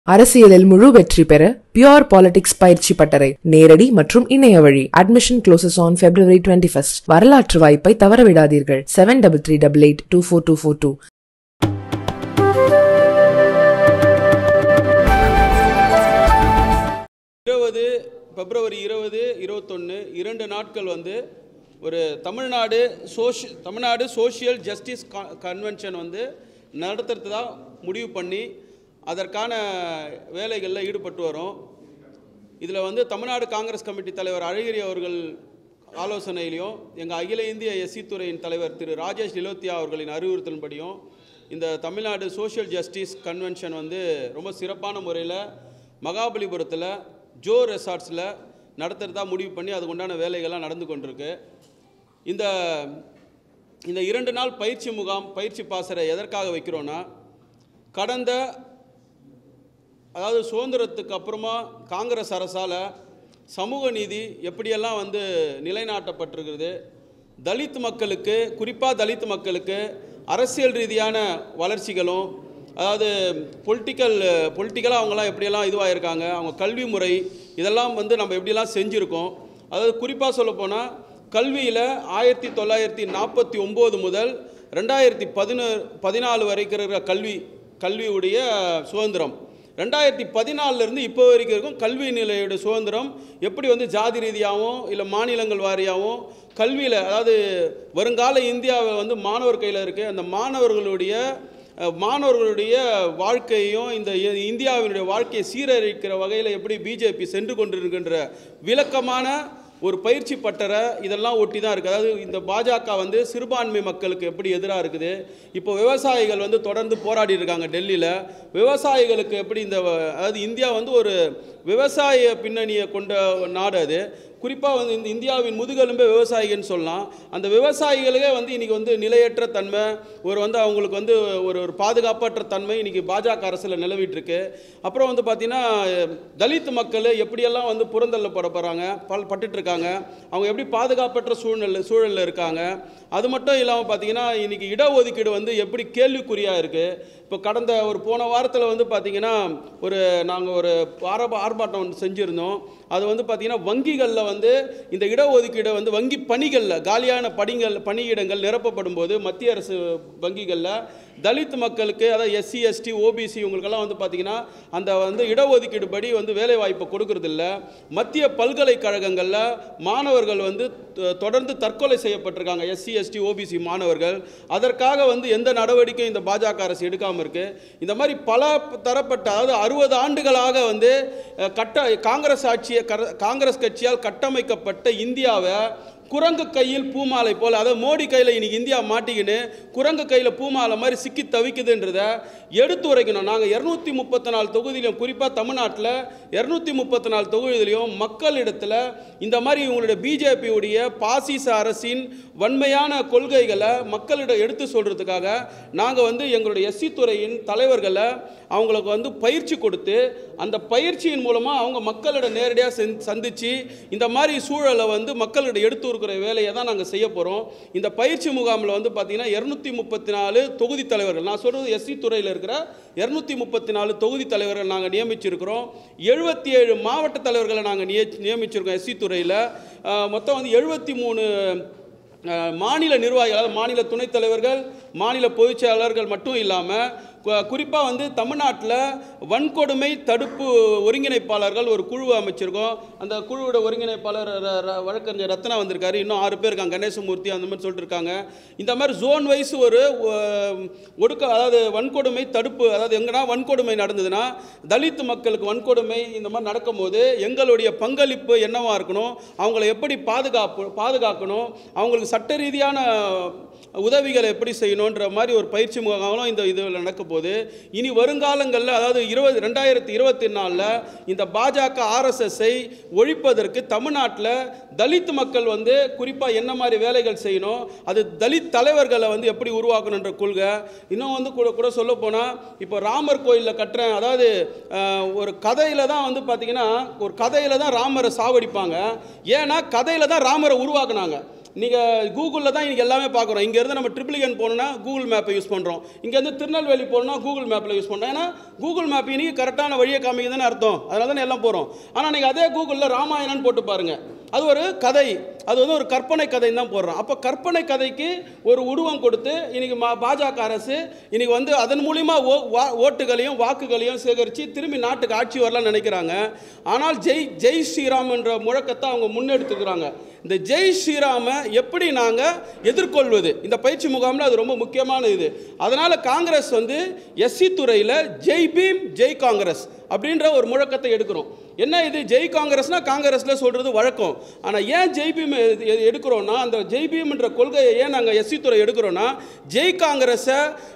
அரசியலில் முழு வெற்றி பெற பியோர் பாலிடிக்ஸ் பயிற்சி பட்டறை நேரடி மற்றும் இணைய வழி admission closes on February twenty first வரலாற்று வாய்ப்பை தவறவிடாதீர்கள் seven double three double eight two four two four two இருபது பிப்ரவரி இருபது இருபத்தொன்று இரண்டு நாட்கள் வந்து ஒரு தமிழ்நாடு சோஷி தமிழ்நாடு சோஷியல் ஜஸ்டிஸ் கன்வென்ஷன் வந்து நடத்துறது முடிவு பண்ணி அதற்கான வேலைகளில் ஈடுபட்டு வரோம் இதில் வந்து தமிழ்நாடு காங்கிரஸ் கமிட்டி தலைவர் அழகிரி அவர்கள் ஆலோசனையிலையும் எங்கள் அகில இந்திய எஸ்சி துறையின் தலைவர் திரு ராஜேஷ் நிலோத்தியா அவர்களின் அறிவுறுத்தலின்படியும் இந்த தமிழ்நாடு சோஷியல் ஜஸ்டிஸ் கன்வென்ஷன் வந்து ரொம்ப சிறப்பான முறையில் மகாபலிபுரத்தில் ஜோ ரெசார்ட்ஸில் நடத்துகிறதா முடிவு பண்ணி அதுக்கு உண்டான வேலைகள்லாம் நடந்து கொண்டிருக்கு இந்த இந்த இரண்டு நாள் பயிற்சி முகாம் பயிற்சி பாசறை எதற்காக வைக்கிறோன்னா கடந்த அதாவது சுதந்திரத்துக்கு அப்புறமா காங்கிரஸ் அரசால் சமூக நீதி எப்படியெல்லாம் வந்து நிலைநாட்டப்பட்டிருக்கிறது தலித் மக்களுக்கு குறிப்பாக தலித் மக்களுக்கு அரசியல் ரீதியான வளர்ச்சிகளும் அதாவது பொலிட்டிக்கல் பொலிட்டிக்கலாக அவங்களாம் எப்படியெல்லாம் இதுவாக இருக்காங்க அவங்க கல்வி முறை இதெல்லாம் வந்து நம்ம எப்படியெல்லாம் செஞ்சுருக்கோம் அதாவது குறிப்பாக சொல்லப்போனால் கல்வியில் ஆயிரத்தி தொள்ளாயிரத்தி நாற்பத்தி ஒம்பது முதல் ரெண்டாயிரத்தி பதினு பதினாலு வரைக்கும் இருக்கிற கல்வி கல்வியுடைய சுதந்திரம் ரெண்டாயிரத்தி பதினாலிருந்து இப்போ வரைக்கும் இருக்கும் கல்வி நிலையோட சுதந்திரம் எப்படி வந்து ஜாதி ரீதியாகவும் இல்லை மாநிலங்கள் வாரியாகவும் கல்வியில் அதாவது வருங்கால இந்தியாவில் வந்து மாணவர் கையில் இருக்குது அந்த மாணவர்களுடைய அஹ், மாணவர்களுடைய வாழ்க்கையும் இந்த இ- இந்தியாவினுடைய வாழ்க்கையை சீரழிக்கிற வகையில் எப்படி பிஜேபி சென்று கொண்டிருக்கின்ற விளக்கமான ஒரு பயிற்சி பட்டறை இதெல்லாம் ஒட்டி தான் இருக்குது அதாவது இந்த பாஜக வந்து சிறுபான்மை மக்களுக்கு எப்படி எதிராக இருக்குது இப்போ விவசாயிகள் வந்து தொடர்ந்து போராடி இருக்காங்க டெல்லியில் விவசாயிகளுக்கு எப்படி இந்த வ- அதாவது இந்தியா வந்து ஒரு விவசாய பின்னணியை கொண்ட நாடு அது குறிப்பாக வந்து இந்த இந்தியாவின் முதுகெலும்பே விவசாயிகள்னு சொல்லலாம் அந்த விவசாயிகளுக்கே வந்து இன்றைக்கி வந்து நிலையற்ற தன்மை ஒரு வந்து அவங்களுக்கு வந்து ஒரு ஒரு பாதுகாப்பற்ற தன்மை இன்றைக்கி பாஜக அரசில் நிலவிட்டு இருக்கு அப்புறம் வந்து பார்த்திங்கன்னா தலித் மக்கள் எப்படியெல்லாம் வந்து புறந்தள்ளப்பட போகிறாங்க பல் பட்டுட்டு இருக்காங்க அவங்க எப்படி பாதுகாப்பற்ற சூழ்நிலை சூழலில் இருக்காங்க அது மட்டும் இல்லாமல் பார்த்தீங்கன்னா இன்றைக்கி இடஒதுக்கீடு வந்து எப்படி கேள்விக்குறியாக இருக்குது இப்போ கடந்த ஒரு போன வாரத்தில் வந்து பார்த்திங்கன்னா ஒரு நாங்கள் ஒரு ஆரம்ப ஆர்ப்பாட்டம் ஒன்று செஞ்சுருந்தோம் அது வந்து பார்த்திங்கன்னா வங்கிகளில் வந்து இந்த இடஒதுக்கீடை வந்து வங்கி பணிகளில் காலியான பணிகள் பணியிடங்கள் நிரப்பப்படும் போது மத்திய அரசு வங்கிகளில் தலித் மக்களுக்கு அதாவது எஸ்சி எஸ்டி ஓபிசி இவங்களுக்கெல்லாம் வந்து பார்த்திங்கன்னா அந்த வந்து இடஒதுக்கீடு படி வந்து வேலை வாய்ப்பை கொடுக்கறதில்ல மத்திய பல்கலைக்கழகங்களில் மாணவர்கள் வந்து தொ- தொடர்ந்து தற்கொலை செய்யப்பட்டிருக்காங்க எஸ்சி எஸ்டி ஓபிசி மாணவர்கள் அதற்காக வந்து எந்த நடவடிக்கையும் இந்த பாஜக அரசு எடுக்காமல் இருக்கு இந்த மாதிரி பல தரப்பட்ட அதாவது அறுபது ஆண்டுகளாக வந்து அஹ், கட்ட காங்கிரஸ் ஆட்சியை கர- காங்கிரஸ் கட்சியால் கட்டமைக்கப்பட்ட இந்தியாவை குரங்கு கையில் பூமாலை போல் அதாவது மோடி கையில் இன்னைக்கு இந்தியா மாட்டிக்கின்னு குரங்கு கையில் பூமாலை மாதிரி சிக்கி தவிக்குதுன்றத எடுத்து உரைக்கணும் நாங்கள் இரநூத்தி முப்பத்தி நாலு தொகுதியிலையும் குறிப்பாக தமிழ்நாட்டில் இரநூத்தி முப்பத்தி நாலு தொகுதியிலையும் மக்களிடத்தில் இந்த மாதிரி இவங்களுடைய பிஜேபியுடைய பாசிச அரசின் வன்மையான கொள்கைகளை மக்களிடம் எடுத்து சொல்கிறதுக்காக நாங்கள் வந்து எங்களுடைய எஸ்சி துறையின் தலைவர்களை அவங்களுக்கு வந்து பயிற்சி கொடுத்து அந்த பயிற்சியின் மூலமாக அவங்க மக்களிடம் நேரடியாக சென் சந்தித்து இந்த மாதிரி சூழலை வந்து மக்களிடம் எடுத்து இருக்கிற வேலையை தான் நாங்கள் செய்ய போகிறோம் இந்த பயிற்சி முகாமில் வந்து பார்த்திங்கன்னா இரநூத்தி முப்பத்தி நாலு தொகுதி தலைவர்கள் நான் சொல்கிறது எஸ்சி துறையில் இருக்கிற இரநூத்தி முப்பத்தி நாலு தொகுதி தலைவர்கள் நாங்கள் நியமிச்சிருக்கிறோம் எழுபத்தி ஏழு மாவட்ட தலைவர்களை நாங்கள் நிய நியமிச்சிருக்கோம் எஸ்சி துறையில் மொத்தம் வந்து எழுபத்தி மூணு அஹ், மாநில நிர்வாகிகள் அதாவது மாநில துணைத் தலைவர்கள் மாநில பொதுச் செயலாளர்கள் மட்டும் இல்லாமல் குறிப்பாக வந்து தமிழ்நாட்டில் வன்கொடுமை தடுப்பு ஒருங்கிணைப்பாளர்கள் ஒரு குழு அமைச்சிருக்கோம் அந்த குழுவோட ஒருங்கிணைப்பாளர் ர- ர- வழக்கறிஞர் ரத்னா வந்திருக்காரு இன்னும் ஆறு பேர் இருக்காங்க கணேசமூர்த்தி அந்த மாதிரி சொல்லிட்டு இருக்காங்க இந்த மாதிரி ஜோன் வைஸ் ஒரு அஹ், ஒடுக்க அதாவது வன்கொடுமை தடுப்பு அதாவது எங்கன்னா வன்கொடுமை நடந்ததுன்னா தலித் மக்களுக்கு வன்கொடுமை இந்த மாதிரி நடக்கும்போது எங்களுடைய பங்களிப்பு என்னவா இருக்கணும் அவங்கள எப்படி பாதுகாப்பு பாதுகாக்கணும் அவங்களுக்கு சட்ட ரீதியான உதவிகளை எப்படி செய்யணுன்ற மாதிரி ஒரு பயிற்சி முகாமும் இந்த இதில் நடக்க போகுது இனி வருங்காலங்களில் அதாவது இருபது ரெண்டாயிரத்தி இருபத்தி நாலில் இந்த பாஜக ஆர்எஸ்எஸ்ஸை ஒழிப்பதற்கு தமிழ்நாட்டில் தலித் மக்கள் வந்து குறிப்பாக என்ன மாதிரி வேலைகள் செய்யணும் அது தலித் தலைவர்களை வந்து எப்படி உருவாக்கணுன்ற கொள்கை இன்னும் வந்து கூட கூட சொல்ல போனால் இப்போ ராமர் கோயிலில் கட்டுறேன் அதாவது அஹ், ஒரு கதையில் தான் வந்து பார்த்தீங்கன்னா ஒரு கதையில் தான் ராமரை சாவடிப்பாங்க ஏன்னா கதையில் தான் ராமரை உருவாக்குனாங்க நீங்கள் கூகுளில் தான் இன்றைக்கி எல்லாமே பார்க்குறோம் இங்கேருந்து நம்ம ட்ரிபிளிகன் போகணுன்னா கூகுள் மேப்பை யூஸ் பண்ணுறோம் இங்கேருந்து திருநெல்வேலி போகணுன்னா கூகுள் மேப்பில் யூஸ் பண்ணுறோம் ஏன்னா கூகுள் மேப் இன்னைக்கு கரெக்டான வழியை காமிக்குதுன்னு அர்த்தம் அதனால தானே எல்லாம் போகிறோம் ஆனால் நீங்கள் அதே கூகுளில் ராமாயணம்னு போட்டு பாருங்கள் அது ஒரு கதை அது வந்து ஒரு கற்பனை கதைன்னு தான் போடுறோம் அப்போ கற்பனை கதைக்கு ஒரு உருவம் கொடுத்து இன்னைக்கு மா பாஜக அரசு இன்னைக்கு வந்து அதன் மூலிமா ஓ வா- ஓட்டுகளையும் வாக்குகளையும் சேகரித்து திரும்பி நாட்டுக்கு ஆட்சி வரலாம்னு நினைக்கிறாங்க ஆனால் ஜெய் ஜெய் ஸ்ரீராம் என்ற முழக்கத்தை அவங்க முன்னெடுத்துக்கிறாங்க இந்த ஜெய் ஸ்ரீராமை எப்படி நாங்கள் எதிர்கொள்வது இந்த பயிற்சி முகாமில் அது ரொம்ப முக்கியமான இது அதனால் காங்கிரஸ் வந்து எஸ்சி துறையில் ஜெய் பீம் ஜெய் காங்கிரஸ் அப்படின்ற ஒரு முழக்கத்தை எடுக்கிறோம் என்ன இது ஜெய் காங்கிரஸ்னா காங்கிரஸில் சொல்கிறது வழக்கம் ஆனால் ஏன் ஜெய் பீம் எது- எது எடுக்கிறோன்னா அந்த ஜெய் பீம்ன்ற கொள்கையை ஏன் நாங்கள் எஸ்சி துறை எடுக்கிறோன்னா ஜெய் காங்கிரஸை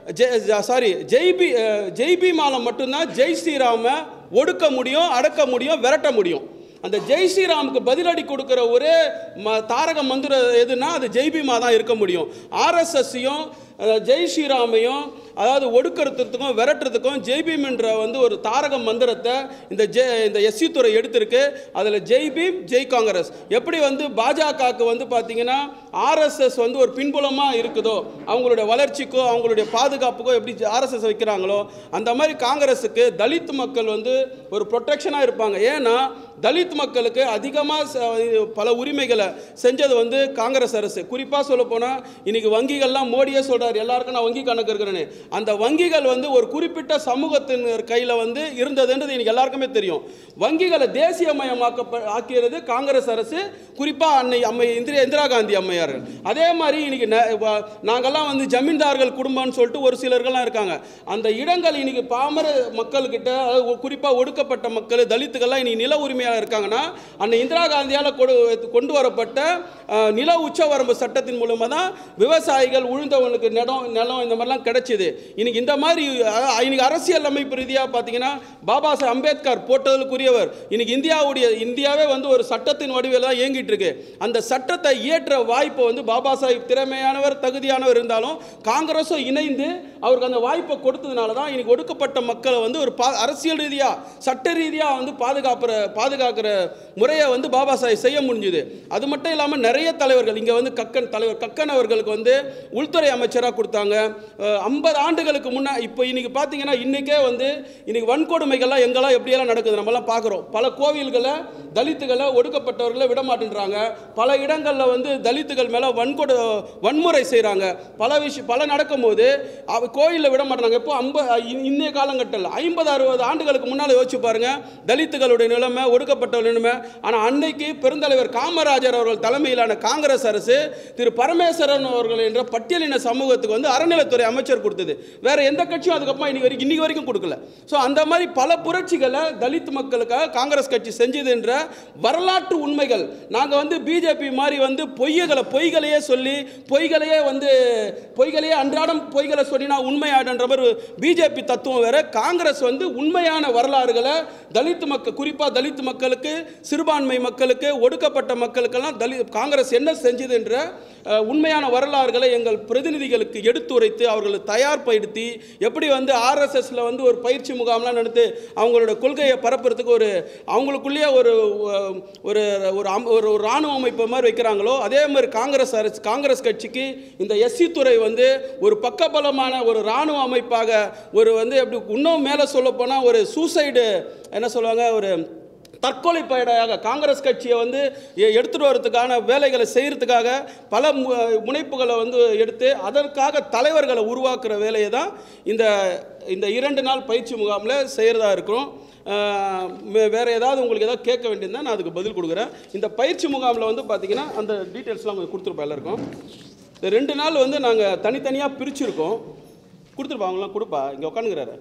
சாரி ஜெய் பி அஹ், ஜெய் பீமால மட்டும்தான் ஜெய் ஸ்ரீராமை ஒடுக்க முடியும் அடக்க முடியும் விரட்ட முடியும் அந்த ஜெய் ஸ்ரீராமுக்கு பதிலடி கொடுக்குற ஒரே ம தாரக மந்திரம் எதுனா அது ஜெய் பீமா தான் இருக்க முடியும் ஆர்எஸ்எஸ்ஸையும் ஜெய் ஸ்ரீராமையும் அதாவது ஒடுக்கிறதுக்கும் விரட்டுறதுக்கும் ஜெய் பீம் என்ற வந்து ஒரு தாரக மந்திரத்தை இந்த ஜெ இந்த எஸ்சி துறை எடுத்திருக்கு அதில் ஜெய் பீம் ஜெய் காங்கிரஸ் எப்படி வந்து பாஜகவுக்கு வந்து பார்த்தீங்கன்னா ஆர்எஸ்எஸ் வந்து ஒரு பின்புலமாக இருக்குதோ அவங்களுடைய வளர்ச்சிக்கோ அவங்களுடைய பாதுகாப்புக்கோ எப்படி ஆர்எஸ்எஸ் வைக்கிறாங்களோ அந்த மாதிரி காங்கிரஸுக்கு தலித் மக்கள் வந்து ஒரு ப்ரொடெக்ஷனாக இருப்பாங்க ஏன்னா தலித் மக்களுக்கு அதிகமாக பல உரிமைகளை செஞ்சது வந்து காங்கிரஸ் அரசு குறிப்பாக சொல்ல போனால் இன்னைக்கு வங்கிகள்லாம் மோடியே சொல்றாரு எல்லாருக்கும் நான் வங்கி கணக்கு இருக்கிறேன்னு அந்த வங்கிகள் வந்து ஒரு குறிப்பிட்ட சமூகத்தின் கையில் வந்து இருந்ததுன்றது இன்னைக்கு எல்லாருக்குமே தெரியும் வங்கிகளை தேசியமயமாக்க ஆக்கியது காங்கிரஸ் அரசு குறிப்பாக அன்னை அம்மை இந்திரா இந்திரா காந்தி அம்மையார் அதே மாதிரி இன்னைக்கு ந- வ- நாங்கெல்லாம் வந்து ஜமீன்தார்கள் குடும்பம்னு சொல்லிட்டு ஒரு சிலர்கள்லாம் இருக்காங்க அந்த இடங்கள் இன்னைக்கு பாமர மக்கள்கிட்ட அதாவது குறிப்பாக ஒடுக்கப்பட்ட மக்கள் தலித்துக்கள்லாம் இன்னைக்கு நில உரிமையாக இருக்காங்கன்னா அன்னை இந்திரா காந்தியால் கொடு கொண்டு வரப்பட்ட அஹ், நில உச்சவரம்பு சட்டத்தின் மூலமாக தான் விவசாயிகள் உழுந்தவனுக்கு நிலம் நிலம் இந்த மாதிரிலாம் கிடைச்சிது இன்னைக்கு இந்த மாதிரி அஹ், இன்னைக்கு அரசியல் அமைப்பு ரீதியாக பார்த்தீங்கன்னா பாபா சாஹேப் அம்பேத்கர் போட்டதற்குரியவர் இன்னைக்கு இந்தியாவுடைய இந்தியாவே வந்து ஒரு சட்டத்தின் வடிவில் தான் இயங்கிட்டு இருக்கு அந்த சட்டத்தை இயற்ற வாய்ப்பை வந்து பாபா சாஹிப் திறமையானவர் தகுதியானவர் இருந்தாலும் காங்கிரஸும் இணைந்து அவருக்கு அந்த வாய்ப்பை கொடுத்ததுனால தான் இன்னைக்கு ஒடுக்கப்பட்ட மக்களை வந்து ஒரு பா அரசியல் ரீதியாக சட்ட ரீதியாக வந்து பாதுகாப்புற பாதுகாக்கிற முறையை வந்து பாபா சாஹிப் செய்ய முடிஞ்சுது அது மட்டும் இல்லாமல் நிறைய தலைவர்கள் இங்கே வந்து கக்கன் தலைவர் கக்கன் அவர்களுக்கு வந்து உள்துறை அமைச்சராக கொடுத்தாங்க ஐம்பது ஆண்டுகளுக்கு முன்னே இப்போ இன்னைக்கு பார்த்தீங்கன்னா இன்றைக்கே வந்து இன்னைக்கு வன்கொடுமைகள்லாம் எங்கெல்லாம் எப்படியெல்லாம் நடக்குது நம்மலாம் பார்க்குறோம் பல கோவில்களை தலித்துகளை ஒடுக்கப்பட்டவர்களை விட மாட்டேன்றாங்க பல இடங்களில் வந்து தலித்துகள் மேலே வன்கொடு வன்முறை செய்கிறாங்க பல விஷயம் பல நடக்கும்போது அவ கோயிலில் விட மாட்டாங்க எப்போ ஐம்ப இன்னைய காலங்கட்டத்தில் ஐம்பது அறுபது ஆண்டுகளுக்கு முன்னால் யோசிச்சு பாருங்க தலித்துகளுடைய நிலைமை ஒடுக்கப்பட்ட நிலைமை ஆனால் அன்னைக்கு பெருந்தலைவர் காமராஜர் அவர்கள் தலைமையிலான காங்கிரஸ் அரசு திரு பரமேஸ்வரன் அவர்கள் என்ற பட்டியலின சமூகத்துக்கு வந்து அறநிலைத்துறை அமைச்சர் கொடுத்தது வேற எந்த கட்சியும் அதுக்கப்புறம் இன்னைக்கு வரைக்கும் இன்னைக்கு வரைக்கும் கொடுக்கல ஸோ அந்த மாதிரி பல புரட்சிகளை தலித் மக்களுக்காக காங்கிரஸ் கட்சி செஞ்சது என்ற வரலாற்று உண்மைகள் நாங்கள் வந்து பிஜேபி மாதிரி வந்து பொய்யகளை பொய்களையே சொல்லி பொய்களையே வந்து பொய்களையே அன்றாடம் பொய்களை சொல்லினா உண்மையாடுன்ற மாதிரி பிஜேபி தத்துவம் வேற காங்கிரஸ் வந்து உண்மையான வரலாறுகளை தலித் மக்கள் குறிப்பாக தலித் மக்களுக்கு சிறுபான்மை மக்களுக்கு ஒடுக்கப்பட்ட மக்களுக்கெல்லாம் தலித் காங்கிரஸ் என்ன செஞ்சது என்ற அஹ், உண்மையான வரலாறுகளை எங்கள் பிரதிநிதிகளுக்கு எடுத்துரைத்து அவர்களை தயார்படுத்தி எப்படி வந்து ஆர்எஸ்எஸ்ல வந்து ஒரு பயிற்சி முகாம்லாம் நடந்து அவங்களோட கொள்கையை பரப்புறதுக்கு ஒரு அவங்களுக்குள்ளேயே ஒரு அஹ், ஒரு ஒரு அம்- ஒரு ஒரு ராணுவ அமைப்பு மாதிரி வைக்கிறாங்களோ அதே மாதிரி காங்கிரஸ் அரசு காங்கிரஸ் கட்சிக்கு இந்த எஸ்சி துறை வந்து ஒரு பக்கபலமான ஒரு ராணுவ அமைப்பாக ஒரு வந்து எப்படி இன்னும் மேலே சொல்ல போனால் ஒரு சூசைடு என்ன சொல்லுவாங்க ஒரு தற்கொலை படையாக காங்கிரஸ் கட்சியை வந்து எ- எடுத்துட்டு வரதுக்கான வேலைகளை செய்யறதுக்காக பல மு- முனைப்புகளை வந்து எடுத்து அதற்காக தலைவர்களை உருவாக்குற வேலையை தான் இந்த இந்த இரண்டு நாள் பயிற்சி முகாமில் செய்கிறதா இருக்கிறோம் ஆஹ் மே- வேற ஏதாவது உங்களுக்கு ஏதாவது கேட்க வேண்டியிருந்தா நான் அதுக்கு பதில் கொடுக்குறேன் இந்த பயிற்சி முகாமில் வந்து பார்த்தீங்கன்னா அந்த டீட்டெயில்ஸ்லாம் கொஞ்சம் கொடுத்துருப்பா எல்லாருக்கும் இந்த ரெண்டு நாள் வந்து நாங்கள் தனித்தனியாக பிரிச்சிருக்கோம் கொடுத்துருப்பா அவங்களாம் கொடுப்பா இங்கே உட்காந்துக்கிறாரு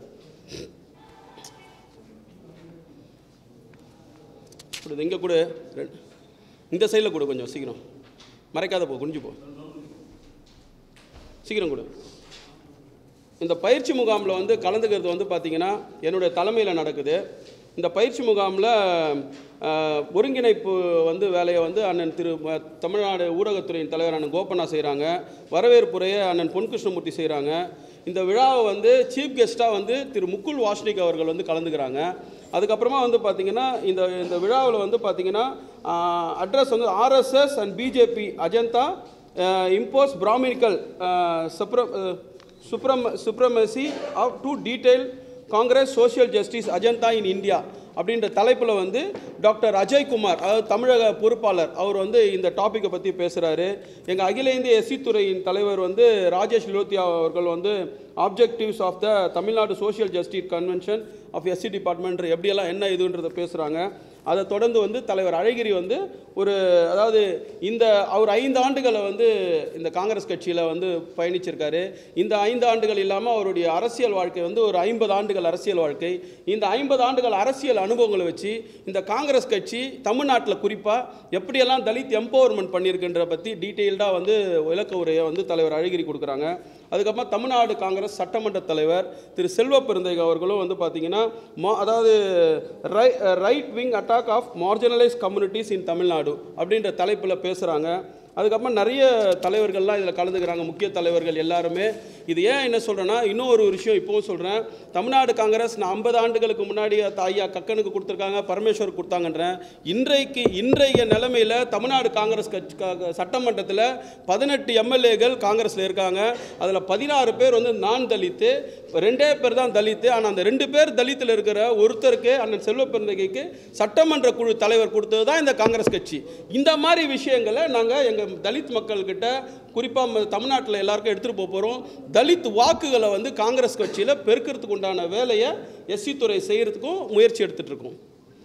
கொடு இங்கே கொடு ரெ- இந்த சைடில் கொடு கொஞ்சம் சீக்கிரம் மறைக்காத போ குனிஞ்சு போ சீக்கிரம் கொடு இந்த பயிற்சி முகாமில் வந்து கலந்துக்கிறது வந்து பார்த்திங்கன்னா என்னுடைய தலைமையில் நடக்குது இந்த பயிற்சி முகாமில் அஹ், ஒருங்கிணைப்பு வந்து வேலையை வந்து அண்ணன் திரு ம- தமிழ்நாடு ஊடகத்துறையின் தலைவர் அண்ணன் கோபண்ணா செய்கிறாங்க வரவேற்புரையை அண்ணன் பொன்கிருஷ்ணமூர்த்தி செய்கிறாங்க இந்த விழாவை வந்து சீஃப் கெஸ்ட்டாக வந்து திரு முகுல் வாஷ்னிக் அவர்கள் வந்து கலந்துக்கிறாங்க அதுக்கப்புறமா வந்து பார்த்தீங்கன்னா இந்த இந்த விழாவில் வந்து பார்த்தீங்கன்னா அட்ரஸ் வந்து RSS and BJP agenda impose Brahminical சுப்ரம் சுப்ரம் supremacy of to detail Congress social justice agenda in India அப்படின்ற தலைப்பில் வந்து டாக்டர் அஜய்குமார் அதாவது தமிழக பொறுப்பாளர் அவர் வந்து இந்த டாப்பிக்கை பற்றி பேசுகிறாரு எங்கள் அகில இந்திய எஸ்சி துறையின் தலைவர் வந்து ராஜேஷ் லோத்தியா அவர்கள் வந்து objectives of the Tamil Nadu social justice convention of SC department எப்படியெல்லாம் என்ன இதுன்றதை பேசுகிறாங்க அதை தொடர்ந்து வந்து தலைவர் அழகிரி வந்து ஒரு அதாவது இந்த அவர் ஐந்து ஆண்டுகளை வந்து இந்த காங்கிரஸ் கட்சியில் வந்து பயணிச்சிருக்காரு இந்த ஐந்து ஆண்டுகள் இல்லாமல் அவருடைய அரசியல் வாழ்க்கை வந்து ஒரு ஐம்பது ஆண்டுகள் அரசியல் வாழ்க்கை இந்த ஐம்பது ஆண்டுகள் அரசியல் அனுபவங்களை வச்சு இந்த காங்கிரஸ் கட்சி தமிழ்நாட்டில் குறிப்பாக எப்படியெல்லாம் தலித் எம்பவர்மெண்ட் பண்ணியிருக்குன்ற பற்றி டீட்டெயில்டாக வந்து விளக்க உரையை வந்து தலைவர் அழகிரி கொடுக்குறாங்க அதுக்கப்புறமா தமிழ்நாடு காங்கிரஸ் சட்டமன்ற தலைவர் திரு செல்வ பெருந்தகை அவர்களும் வந்து பார்த்தீங்கன்னா மா அதாவது right wing attack of marginalise communities in Tamil Nadu அப்படின்ற தலைப்பில் பேசுகிறாங்க அதுக்கப்புறம் நிறைய தலைவர்கள்லாம் இதில் கலந்துக்கிறாங்க முக்கிய தலைவர்கள் எல்லாருமே இது ஏன் என்ன சொல்கிறேன்னா இன்னும் ஒரு விஷயம் இப்போவும் சொல்கிறேன் தமிழ்நாடு காங்கிரஸ் நான் ஐம்பது ஆண்டுகளுக்கு முன்னாடி த- ஐயா கக்கனுக்கு கொடுத்துருக்காங்க பரமேஸ்வர் கொடுத்தாங்கன்றேன் இன்றைக்கு இன்றைய நிலைமையில் தமிழ்நாடு காங்கிரஸ் கட்சி க- சட்டமன்றத்தில் பதினெட்டு எம்எல்ஏகள் காங்கிரஸில் இருக்காங்க அதில் பதினாறு பேர் வந்து நான் தலித்து ரெண்டே பேர் தான் தலித்து ஆனால் அந்த ரெண்டு பேர் தலித்தில் இருக்கிற ஒருத்தருக்கு அண்ணன் செல்வ பெருந்தகைக்கு சட்டமன்ற குழு தலைவர் கொடுத்தது தான் இந்த காங்கிரஸ் கட்சி இந்த மாதிரி விஷயங்களை நாங்கள் எங்கள் தலித் மக்கள்கிட்ட குறிப்பாக தமிழ்நாட்டில் எல்லாருக்கும் எடுத்துகிட்டு போக போகிறோம் தலித் வாக்குகளை வந்து காங்கிரஸ் கட்சியில் பெருக்கிறதுக்கு உண்டான வேலையை எஸ்சி துறை செய்கிறதுக்கும் முயற்சி எடுத்துகிட்டு இருக்கோம்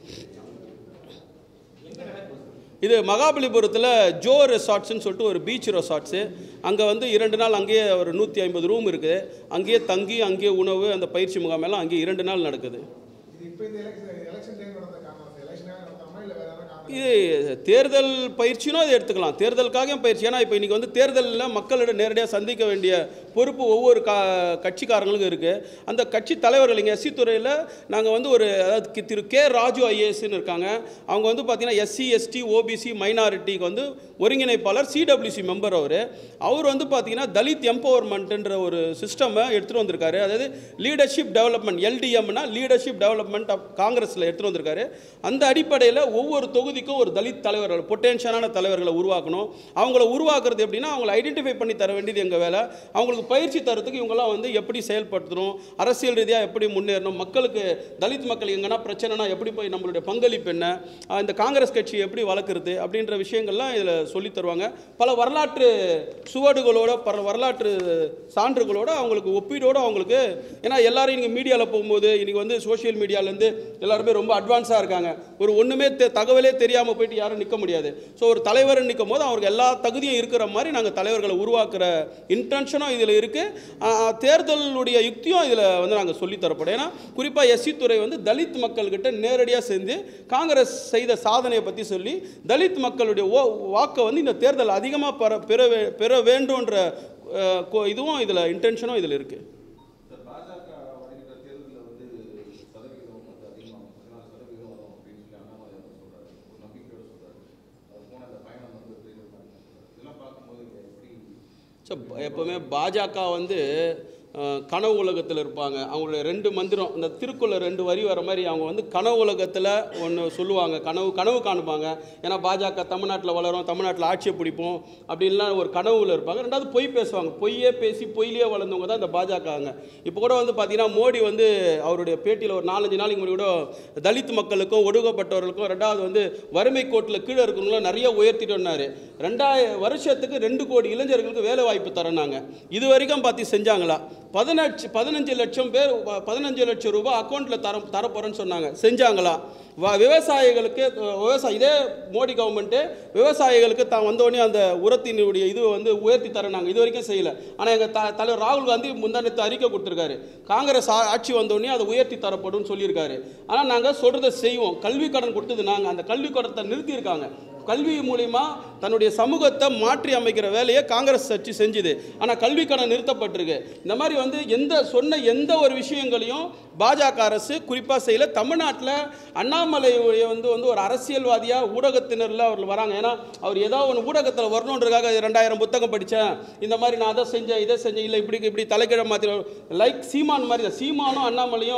இது மகாபலிபுரத்தில் ஜோ ரெசார்ட்ஸ்னு சொல்லிட்டு ஒரு பீச் ரெசார்ட்ஸு அங்கே வந்து இரண்டு நாள் அங்கேயே ஒரு நூற்றி ஐம்பது ரூம் இருக்குது அங்கேயே தங்கி அங்கேயே உணவு அந்த பயிற்சி முகாமெல்லாம் அங்கேயே இரண்டு நாள் நடக்குது இது இப்போ இந்த எலெக்ஷன் எலெக்ஷன் டைம் நடந்த காரணம் எலெக்ஷனாக நடத்தாமல் இல்லை வேற ஏதாவது காரணம் இது தேர்தல் பயிற்சினும் அதை எடுத்துக்கலாம் தேர்தலுக்காகவும் பயிற்சி ஏன்னா இப்போ இன்றைக்கி வந்து தேர்தலில் மக்களிடம் நேரடியாக சந்திக்க வேண்டிய பொறுப்பு ஒவ்வொரு கா கட்சிக்காரங்களுக்கும் இருக்குது அந்த கட்சி தலைவர்கள் இங்கே எஸ்சி துறையில் நாங்கள் வந்து ஒரு அதாவது கி- திரு கே ராஜு ஐஏஎஸ்ன்னு இருக்காங்க அவங்க வந்து பார்த்தீங்கன்னா எஸ்சி எஸ்டி ஓபிசி மைனாரிட்டிக்கு வந்து ஒருங்கிணைப்பாளர் சிடபிள்யூசி மெம்பர் அவர் அவர் வந்து பார்த்தீங்கன்னா தலித் எம்பவர்மெண்ட்ன்ற ஒரு சிஸ்டமை எடுத்துகிட்டு வந்திருக்காரு அதாவது லீடர்ஷிப் டெவலப்மெண்ட் எல்டிஎம்னா லீடர்ஷிப் டெவலப்மெண்ட் ஆஃப் காங்கிரஸில் எடுத்துகிட்டு வந்திருக்காரு அந்த அடிப்படையில் ஒவ்வொரு தொகுதிக்கும் ஒரு தலித் தலைவர்கள் பொட்டென்ஷியலான தலைவர்களை உருவாக்கணும் அவங்கள உருவாக்குறது எப்படின்னா அவங்கள ஐடென்டிஃபை பண்ணி தர வேண்டியது எங்கள் வேலை அவங்களுக்கு பயிற்சி தரத்துக்கு இவங்கெல்லாம் வந்து எப்படி செயல்படுத்தணும் அரசியல் ரீதியாக எப்படி முன்னேறணும் மக்களுக்கு தலித் மக்கள் எங்கன்னா பிரச்சனைனா எப்படி போய் நம்மளுடைய பங்களிப்பு என்ன ஆஹ் இந்த காங்கிரஸ் கட்சி எப்படி வளர்க்குறது அப்படின்ற விஷயங்கள்லாம் இதில் சொல்லித் தருவாங்க பல வரலாற்று சுவடுகளோட பல வரலாற்று சான்றுகளோட அவங்களுக்கு ஒப்பீடோடு அவங்களுக்கு ஏன்னா எல்லாரும் இன்றைக்கி மீடியாவில் போகும்போது இன்றைக்கி வந்து சோஷியல் மீடியாலேருந்து எல்லாருமே ரொம்ப அட்வான்ஸாக இருக்காங்க ஒரு ஒன்றுமே தெ- தகவலே தெரியாமல் போயிட்டு யாரும் நிற்க முடியாது ஸோ ஒரு தலைவர் நிற்கும் போது அவருக்கு எல்லா தகுதியும் இருக்கிற மாதிரி நாங்கள் தலைவர்களை உருவாக்குற இன்டென்ஷனும் இதில் இருக்குது தேர்தலுடைய யுக்தியும் இதில் வந்து நாங்கள் சொல்லித் தரப்படும் ஏன்னா குறிப்பாக எஸ்சி துறை வந்து தலித் மக்கள்கிட்ட நேரடியாக சேர்ந்து காங்கிரஸ் செய்த சாதனையை பற்றி சொல்லி தலித் மக்களுடைய ஓ வாக்கை வந்து இந்த தேர்தல் அதிகமாக பெற பெற வே- பெற வேண்டும்ன்ற அஹ், கோ- இதுவும் இதில் இன்டென்ஷனும் இதில் இருக்குது சார் பாஜக வருகிற தேர்தலில் வந்து சதவிகிதம் வந்து அதிகமாகும் பதினாலு சதவிகிதம் வரும் அப்படின்னு சொல்லி அண்ணாமலை அவர் சொல்றாரு ஒரு நம்பிக்கையோட சொல்றாரு அது போன அந்த பயணம் வந்து எப்படி இருக்காங்க இதெல்லாம் பார்க்கும்போது எப்படி ஸோ எப்போவுமே பாஜக வந்து அஹ், கனவு உலகத்தில் இருப்பாங்க அவங்களுடைய ரெண்டு மந்திரம் இந்த திருக்குள்ள ரெண்டு வரி வர மாதிரி அவங்க வந்து கனவு உலகத்தில் ஒன்று சொல்லுவாங்க கனவு கனவு காணுப்பாங்க ஏன்னா பாஜக தமிழ்நாட்டில் வளரும் தமிழ்நாட்டில் ஆட்சியை பிடிப்போம் அப்படின்லாம் ஒரு கனவுல இருப்பாங்க ரெண்டாவது பொய் பேசுவாங்க பொய்யே பேசி பொய்யிலே வளர்ந்தவங்க தான் இந்த பாஜகங்க இப்போ கூட வந்து பார்த்தீங்கன்னா மோடி வந்து அவருடைய பேட்டியில் ஒரு நாலஞ்சு நாளைக்கு முன்னாடி கூட தலித் மக்களுக்கும் ஒடுக்கப்பட்டவர்களுக்கும் ரெண்டாவது வந்து வறுமை கோட்டில் கீழே இருக்கிறவங்களும் நிறைய உயர்த்திட்டு வந்தார் ரெண்டாயிரம் வருஷத்துக்கு ரெண்டு கோடி இளைஞர்களுக்கு வேலை வாய்ப்பு தரனாங்க இது வரைக்கும் பார்த்து செஞ்சாங்களா பதினஞ்சு பதினஞ்சு லட்சம் பேர் ப- பதினஞ்சு லட்சம் ரூபாய் அக்கௌண்ட்டில் தர தரப்போகிறேன்னு சொன்னாங்க செஞ்சாங்களா வ விவசாயிகளுக்கு அஹ், விவசாய இதே மோடி கவர்மெண்ட்டு விவசாயிகளுக்கு தான் வந்தோடனே அந்த உரத்தினுடைய இது வந்து உயர்த்தி தரனாங்க இது வரைக்கும் செய்யலை ஆனால் எங்கள் த தலைவர் ராகுல் காந்தி முந்தானத்து அறிக்கை கொடுத்துருக்காரு காங்கிரஸ் ஆ- ஆட்சி வந்தோடனே அதை உயர்த்தி தரப்படும் சொல்லியிருக்காரு ஆனால் நாங்கள் சொல்கிறத செய்வோம் கல்வி கடன் கொடுத்தது நாங்கள் அந்த கல்வி கடத்தை நிறுத்தியிருக்காங்க கல்வி மூலிமா தன்னுடைய சமூகத்தை மாற்றி அமைக்கிற வேலையை காங்கிரஸ் கட்சி செஞ்சுது ஆனால் கல்வி கடன் நிறுத்தப்பட்டிருக்கு இந்த மாதிரி வந்து எந்த சொன்ன எந்த ஒரு விஷயங்களையும் பாஜக அரசு குறிப்பாக செய்யல தமிழ்நாட்டில் அண்ணாமலை வந்து வந்து ஒரு அரசியல்வாதியாக ஊடகத்தினரில் அவர் வராங்க ஏன்னா அவர் ஏதோ ஒன்று ஊடகத்தில் வரணுன்றதுக்காக ரெண்டாயிரம் புத்தகம் படித்தேன் இந்த மாதிரி நான் அதை செஞ்சேன் இதை செஞ்சேன் இல்லை இப்படி இப்படி தலைக்கிழ மாற்றி லைக் சீமான் மாதிரி தான் சீமானும் அண்ணாமலையும்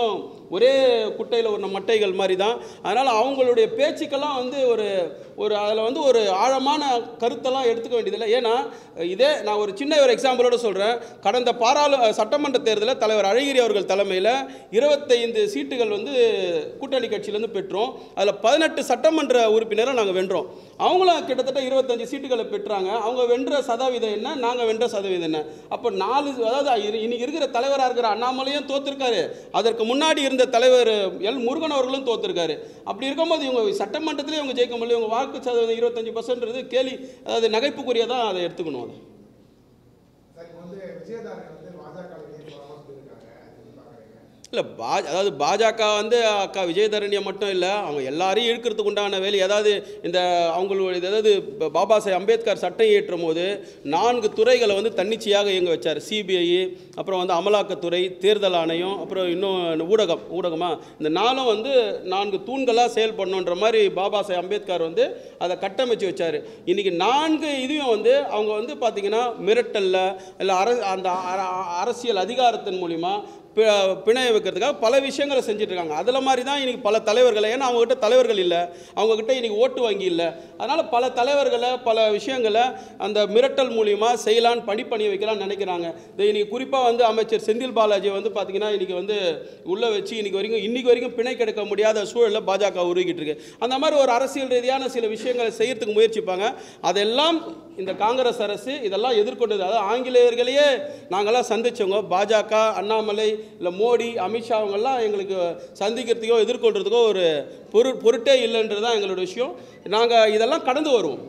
ஒரே குட்டையில் ஒரு மட்டைகள் மாதிரி தான் அதனால் அவங்களுடைய பேச்சுக்கெல்லாம் வந்து ஒரு ஒரு அதில் வந்து ஒரு ஆழமான கருத்தெல்லாம் எடுத்துக்க வேண்டியதில்லை ஏன்னா இதே நான் ஒரு சின்ன ஒரு எக்ஸாம்பிளோட சொல்கிறேன் கடந்த பாராளு சட்டமன்ற தேர்தலில் தலைவர் அழகிரி அவர்கள் தலைமையில் இருபத்தைந்து சீட்டுகள் வந்து கூட்டணி கட்சியிலேருந்து பெற்றோம் அதில் பதினெட்டு சட்டமன்ற உறுப்பினரை நாங்கள் வென்றோம் அவங்களும் கிட்டத்தட்ட இருபத்தஞ்சு சீட்டுகளை பெற்றாங்க அவங்க வென்ற சதவீதம் என்ன நாங்கள் வென்ற சதவீதம் என்ன அப்போ நாலு அதாவது இரு- இன்னைக்கு இருக்கிற தலைவராக இருக்கிற அண்ணாமலையும் தோத்துருக்காரு அதற்கு முன்னாடி இருந்த தலைவர் எல் முருகன் அவர்களும் தோத்துருக்காரு அப்படி இருக்கும்போது இவங்க சட்டமன்றத்திலே இவங்க ஜெயிக்க முடியல இவங்க வாக்கு சதவீதம் இருபத்தஞ்சு பர்சன்ட்றது கேலி அதாவது நகைப்புக்குரியதான் அதை எடுத்துக்கணும் அதை சார் இப்போ வந்து விஜயதாரணி வந்து பாஜக வெளியே போகாமல் சொல்லியிருக்காங்க அது எப்படி பார்க்குறீங்க இல்லை பா அதாவது பாஜக வந்து அக்கா விஜயதரணியை மட்டும் இல்லை அவங்க எல்லாரையும் இழுக்கிறதுக்கு உண்டான வேலை அதாவது இந்த அவங்களுடைய அதாவது இப்போ பாபா சாஹேப் அம்பேத்கர் சட்டம் இயற்றும் போது நான்கு துறைகளை வந்து தன்னிச்சையாக இயங்க வச்சார் சிபிஐ அப்புறம் வந்து அமலாக்கத்துறை தேர்தல் ஆணையம் அப்புறம் இன்னும் ஊடகம் ஊடகமா இந்த நாளும் வந்து நான்கு தூண்களாக செயல்படணுன்ற மாதிரி பாபா சாஹேப் அம்பேத்கர் வந்து அதை கட்டமைச்சு வச்சார் இன்னைக்கு நான்கு இதையும் வந்து அவங்க வந்து பார்த்தீங்கன்னா மிரட்டல்ல இல்லை அர அந்த அர- அரசியல் அதிகாரத்தின் மூலிமா பி- பிணைய வைக்கிறதுக்காக பல விஷயங்களை செஞ்சுட்டு இருக்காங்க அதில் மாதிரி தான் இன்னைக்கு பல தலைவர்களை ஏன்னா அவங்ககிட்ட தலைவர்கள் இல்லை அவங்கக்கிட்ட இன்னைக்கு ஓட்டு வங்கி இல்லை அதனால் பல தலைவர்களை பல விஷயங்களை அந்த மிரட்டல் மூலிமா செய்யலான்னு பணி பண்ணி வைக்கலாம்னு நினைக்கிறாங்க இது இன்னைக்கு குறிப்பாக வந்து அமைச்சர் செந்தில் பாலாஜி வந்து பார்த்தீங்கன்னா இன்னைக்கு வந்து உள்ளே வச்சு இன்னைக்கு வரைக்கும் இன்னைக்கு வரைக்கும் பிணை கெடுக்க முடியாத சூழலில் பாஜக உருகிட்டு இருக்கு அந்த மாதிரி ஒரு அரசியல் ரீதியான சில விஷயங்களை செய்யறதுக்கு முயற்சிப்பாங்க அதெல்லாம் இந்த காங்கிரஸ் அரசு இதெல்லாம் எதிர்கொண்டது அதாவது ஆங்கிலேயர்களையே நாங்கள்லாம் சந்திச்சவங்க பாஜக அண்ணாமலை இல்லை மோடி அமித்ஷா அவங்கெல்லாம் எங்களுக்கு சந்திக்கிறதுக்கோ எதிர்கொள்றதுக்கோ ஒரு பொரு பொருட்டே இல்லைன்றது தான் எங்களோட விஷயம் நாங்கள் இதெல்லாம் கடந்து வருவோம்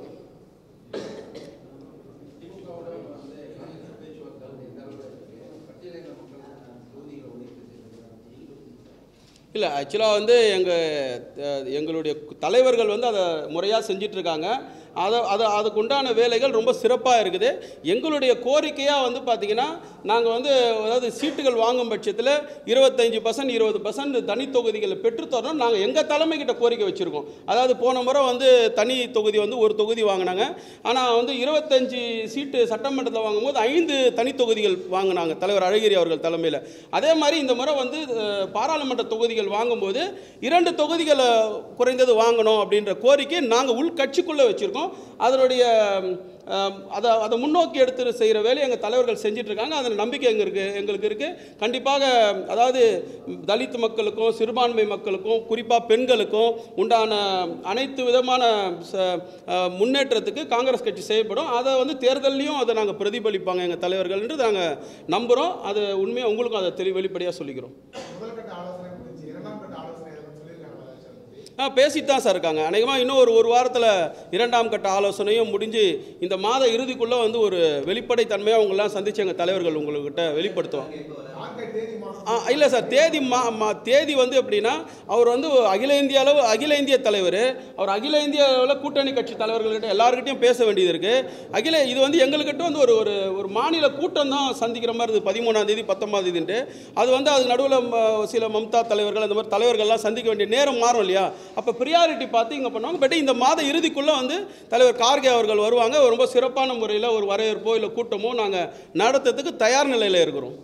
இல்லை ஆக்சுவலாக வந்து எங்கள் எங்களுடைய தலைவர்கள் வந்து அதை முறையாக செஞ்சிட்ருக்காங்க அதை அதை அதுக்கு உண்டான வேலைகள் ரொம்ப சிறப்பாக இருக்குது எங்களுடைய கோரிக்கையாக வந்து பார்த்திங்கன்னா நாங்கள் வந்து அதாவது சீட்டுகள் வாங்கும் பட்சத்தில் இருபத்தஞ்சி பர்சன்ட் இருபது பர்சன்ட் தனி தொகுதிகளை பெற்றுத்தரணும் நாங்கள் எங்கள் தலைமைக்கிட்ட கோரிக்கை வச்சுருக்கோம் அதாவது போன முறை வந்து தனி தொகுதி வந்து ஒரு தொகுதி வாங்கினாங்க ஆனால் வந்து இருபத்தஞ்சி சீட்டு சட்டமன்றத்தில் வாங்கும்போது ஐந்து தனி தொகுதிகள் வாங்கினாங்க தலைவர் அழகிரி அவர்கள் தலைமையில் அதே மாதிரி இந்த முறை வந்து அஹ், பாராளுமன்ற தொகுதிகள் வாங்கும்போது இரண்டு தொகுதிகளை குறைந்தது வாங்கணும் அப்படின்ற கோரிக்கை நாங்கள் உள் கட்சிக்குள்ளே வச்சுருக்கோம் அதனுடைய அஹ், அதை அதை முன்னோக்கி எடுத்து செய்கிற வேலையை எங்கள் தலைவர்கள் செஞ்சுட்டு இருக்காங்க அதில் நம்பிக்கை எங்க இருக்கு எங்களுக்கு இருக்குது கண்டிப்பாக அதாவது தலித் மக்களுக்கும் சிறுபான்மை மக்களுக்கும் குறிப்பாக பெண்களுக்கும் உண்டான அனைத்து விதமான ச- அஹ், முன்னேற்றத்துக்கு காங்கிரஸ் கட்சி செயல்படும் அதை வந்து தேர்தல்லையும் அதை நாங்கள் பிரதிபலிப்பாங்க எங்கள் தலைவர்கள்ன்றது நாங்கள் நம்புகிறோம் அது உண்மையாக உங்களுக்கும் அதை தெளி வெளிப்படையாக சொல்லிக்கிறோம் முதல் கட்ட ஆலோசனை முடிஞ்சு இரண்டாம் கட்ட ஆலோசனை அதை பத்தி சொல்லியிருக்காங்களா சார் பத்தி? ஆ பேசிட்டு தான் சார் இருக்காங்க அநேகமாக இன்னும் ஒரு ஒரு வாரத்தில் இரண்டாம் கட்ட ஆலோசனையும் முடிஞ்சு இந்த மாத இறுதிக்குள்ளே வந்து ஒரு வெளிப்படை தன்மையாக அவங்களாம் சந்திச்சு எங்கள் தலைவர்கள் உங்கள்கிட்ட வெளிப்படுத்துவோம் நான்கை தேதி மாதம் ஆ இல்லை சார் தேதி மா மா தேதி வந்து எப்படின்னா அவர் வந்து அகில இந்திய அளவு அகில இந்திய தலைவர் அவர் அகில இந்திய அளவில் கூட்டணி கட்சி தலைவர்கள்கிட்ட எல்லாருக்கிட்டையும் பேச வேண்டியது இருக்குது அகில இது வந்து எங்கள்கிட்ட வந்து ஒரு ஒரு ஒரு மாநில கூட்டம் தான் சந்திக்கிற மாதிரி இருக்குது பதிமூணாம் தேதி பத்தொன்பதாம் தேதின்ட்டு அது வந்து அது நடுவில் சில மம்தா தலைவர்கள் அந்த மாதிரி தலைவர்கள்லாம் சந்திக்க வேண்டிய நேரம் மாறும் இல்லையா அப்போ ப்ரியாரிட்டி பார்த்து இங்கே பண்ணுவாங்க பட் இந்த மாத இறுதிக்குள்ளே வந்து தலைவர் கார்கே அவர்கள் வருவாங்க ரொம்ப சிறப்பான முறையில் ஒரு வரவேற்போ இல்லை கூட்டமோ நாங்கள் நடத்துறதுக்கு தயார் நிலையில் இருக்கிறோம்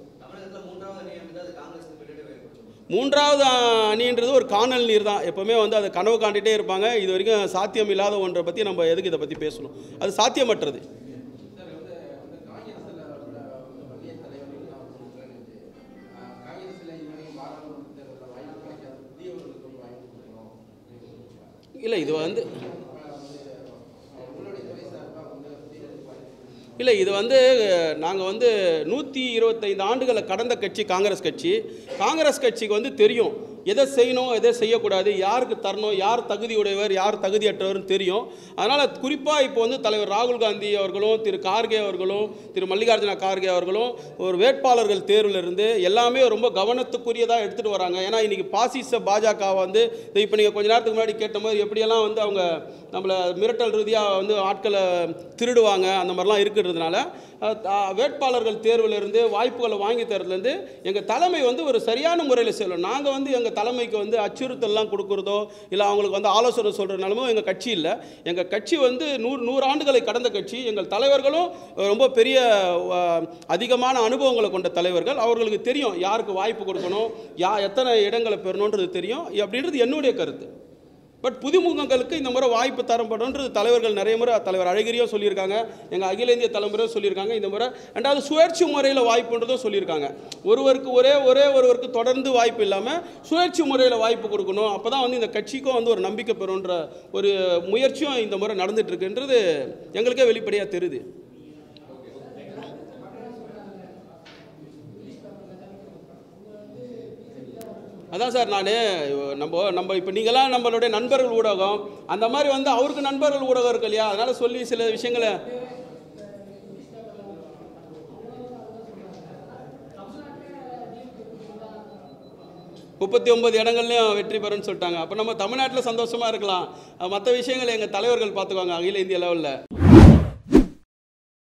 மூன்றாவது அணின்றது ஒரு காணல் நீர் தான் எப்பவுமே வந்து அதை கனவு காண்டிட்டே இருப்பாங்க இது வரைக்கும் சாத்தியம் இல்லாத ஒன்றை பற்றி நம்ம எதுக்கு இதை பற்றி பேசணும் அது சாத்தியமற்றது இல்லை இது வந்து இல்லை இது வந்து நாங்கள் வந்து நூற்றி இருபத்தைந்து ஆண்டுகளை கடந்த கட்சி காங்கிரஸ் கட்சி காங்கிரஸ் கட்சிக்கு வந்து தெரியும் எதை செய்யணும் எதை செய்யக்கூடாது யாருக்கு தரணும் யார் தகுதியுடையவர் யார் தகுதியற்றவர்னு தெரியும் அதனால் குறிப்பாக இப்போ வந்து தலைவர் ராகுல் காந்தி அவர்களும் திரு கார்கே அவர்களும் திரு மல்லிகார்ஜுன கார்கே அவர்களும் ஒரு வேட்பாளர்கள் தேர்வில் இருந்து எல்லாமே ரொம்ப கவனத்துக்குரியதாக எடுத்துகிட்டு வராங்க ஏன்னா இன்றைக்கி பாசிச பாஜக வந்து இப்போ நீங்கள் கொஞ்ச நேரத்துக்கு முன்னாடி கேட்ட மாதிரி எப்படியெல்லாம் வந்து அவங்க நம்மளை மிரட்டல் ரீதியாக வந்து ஆட்களை திருடுவாங்க அந்த மாதிரிலாம் இருக்கிறதுனால அஹ், த- வேட்பாளர்கள் தேர்விலிருந்து வாய்ப்புகளை வாங்கி தரதுலேருந்து எங்கள் தலைமை வந்து ஒரு சரியான முறையில் செய்யணும் நாங்கள் வந்து எங்கள் எங்கள் தலைமைக்கு வந்து அச்சுறுத்தல்லாம் கொடுக்குறதோ இல்லை அவங்களுக்கு வந்து ஆலோசனை சொல்கிற நிலமோ எங்கள் கட்சி இல்லை எங்கள் கட்சி வந்து நூறு நூறு ஆண்டுகளை கடந்த கட்சி எங்கள் தலைவர்களும் ரொம்ப பெரிய அஹ், அதிகமான அனுபவங்களை கொண்ட தலைவர்கள் அவர்களுக்கு தெரியும் யாருக்கு வாய்ப்பு கொடுக்கணும் யா எத்தனை இடங்களை பெறணுன்றது தெரியும் அப்படின்றது என்னுடைய கருத்து பட் புதுமுகங்களுக்கு இந்த முறை வாய்ப்பு தரப்படும்ன்றது தலைவர்கள் நிறைய முறை தலைவர் அழகிரியும் சொல்லியிருக்காங்க எங்கள் அகில இந்திய தலைமுறையும் சொல்லியிருக்காங்க இந்த முறை ரெண்டாவது சுழற்சி முறையில் வாய்ப்புன்றதும் சொல்லியிருக்காங்க ஒருவருக்கு ஒரே ஒரே ஒருவருக்கு தொடர்ந்து வாய்ப்பு இல்லாமல் சுழற்சி முறையில் வாய்ப்பு கொடுக்கணும் அப்போ தான் வந்து இந்த கட்சிக்கும் வந்து ஒரு நம்பிக்கை பெறுன்ற ஒரு முயற்சியும் இந்த முறை நடந்துட்டு இருக்குன்றது எங்களுக்கே வெளிப்படையாக தெரியுது அதான் சார் நான் நம்ம நம்ம இப்போ நீங்களாம் நம்மளுடைய நண்பர்கள் ஊடகம் அந்த மாதிரி வந்து அவருக்கு நண்பர்கள் ஊடகம் இருக்கு இல்லையா அதனால சொல்லி சில விஷயங்களை முப்பத்தி ஒன்பது இடங்கள்லையும் வெற்றி பெறும்னு சொல்லிட்டாங்க அப்போ நம்ம தமிழ்நாட்டில் சந்தோஷமா இருக்கலாம் மற்ற விஷயங்களை எங்கள் தலைவர்கள் பார்த்துக்குவாங்க அகில இந்திய லெவலில்